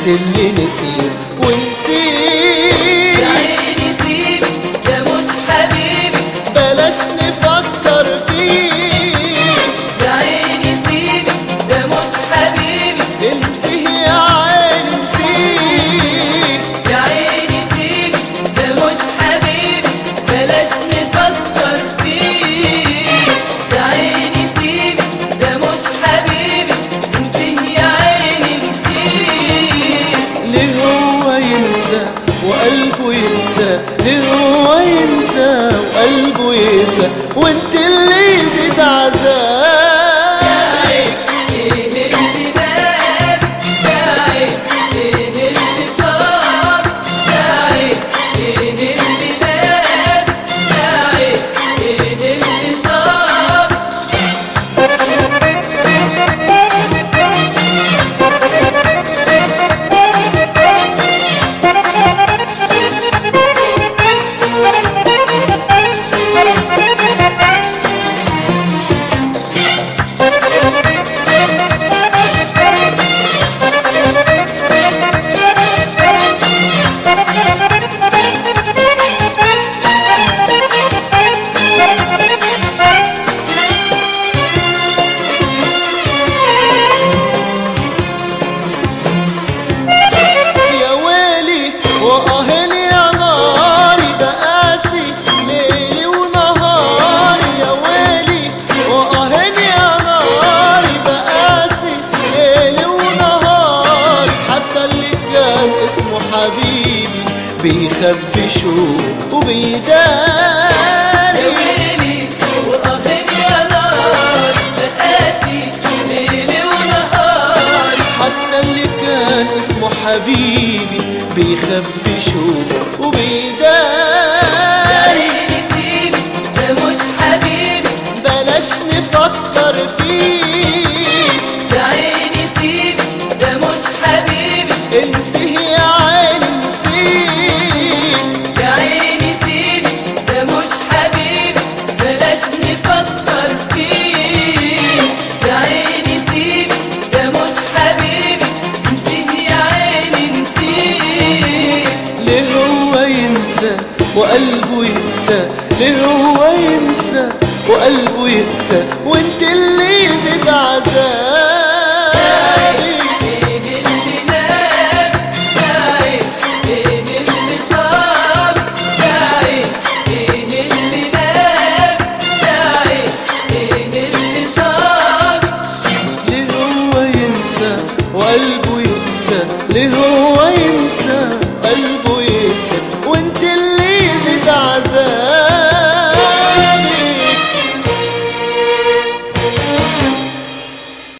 اللي نسيه يا ونسيه عيني سيبي ده مش حبيبي بلاش نفكر فيه يا عيني سيبي ده مش حبيبي انسيه يا عين انسيه يا عيني سيبي ده مش حبيبي بلاش نفكر فيه يا عيني سيبي ده مش حبيبي انسيه يا عيني انسيه ليه هو ينسى وقلبه ينسى ليه هو ينسى وقلبه ينسى وانت اللي يزيد عذاب ايه اللي بان شايف ايه اللي صار شايف ايه اللي بان شايف ايه اللي صار يا ويلي وأهلي يا ناري بقاسي ليلي ونهاري يا ويلي وأهلي يا ناري بقاسي ليلي ونهاري حتى اللي كان اسمه حبيبي بيخبي شوق يا وبيداري ويلي وأهل يا نار بقاسي ليلي ونهاري حتى اللي كان اسمه حبيبي بيخبي شوق يا وبيداري عيني سيبي ده مش حبيبي بلاش نفكر فيه يا عيني سيبي ده مش حبيبي انسيه يا عين انسيه يا عيني سيبي ده مش حبيبي بلاش نفكر فيه يا عيني سيبي ده مش حبيبي نسيه يا عيني نسيه ليه هو ينسى وقلبه ينسى ليه هو ينسى وقلبه ينسى وانت اللي يزيد عذاب